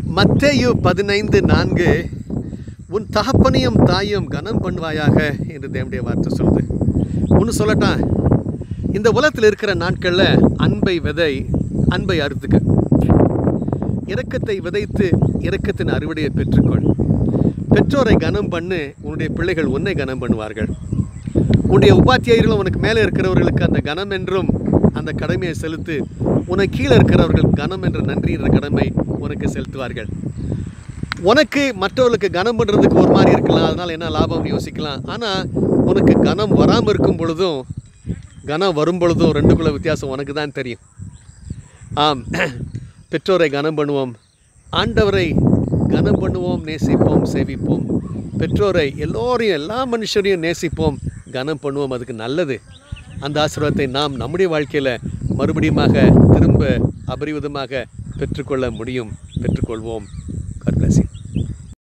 மத்தேயு பதினைந்து நான்கு உன் தகப்பனையும் தாயும் கனம் பண்ணுவாயாக என்று தேவனுடைய வார்த்தை சொல்லுது ஒன்று சொல்லட்டான் இந்த உலகத்தில் இருக்கிற நாட்களில் அன்பை விதை அன்பை அறுத்துக்க இரக்கத்தை விதைத்து இரக்கத்தின் அறுவடையை பெற்றுக்கொள் பெற்றோரை கனம் பண்ணு உன்னுடைய பிள்ளைகள் உன்னை கனம் பண்ணுவார்கள் உன்னுடைய உபாத்தியாயர்கள் உனக்கு மேலே இருக்கிறவர்களுக்கு அந்த கனம் என்றும் அந்த கடமையை செலுத்து உனக்கு கீழே இருக்கிறவர்கள் கனம் என்ற நன்றி என்ற கடமை உனக்கு செலுத்துவார்கள் உனக்கு மற்றவர்களுக்கு கனம் பண்ணுறதுக்கு ஒரு மாதிரி இருக்கலாம் அதனால் என்ன லாபம்னு யோசிக்கலாம் ஆனால் உனக்கு கனம் வராமல் இருக்கும் பொழுதும் கனம் வரும் பொழுதும் ரெண்டுக்குள்ள வித்தியாசம் உனக்கு தான் தெரியும் ஆம் பெற்றோரை கனம் பண்ணுவோம் ஆண்டவரை கனம் பண்ணுவோம் நேசிப்போம் சேவிப்போம் பெற்றோரை எல்லோரையும் எல்லா மனுஷரையும் நேசிப்போம் கனம் பண்ணுவோம் அதுக்கு நல்லது அந்த ஆசீர்வாதத்தை நாம் நம்முடைய வாழ்க்கையில் மறுபடியுமாக திரும்ப அபரிவிதமாக பெற்றுக்கொள்ள முடியும் பெற்றுக்கொள்வோம்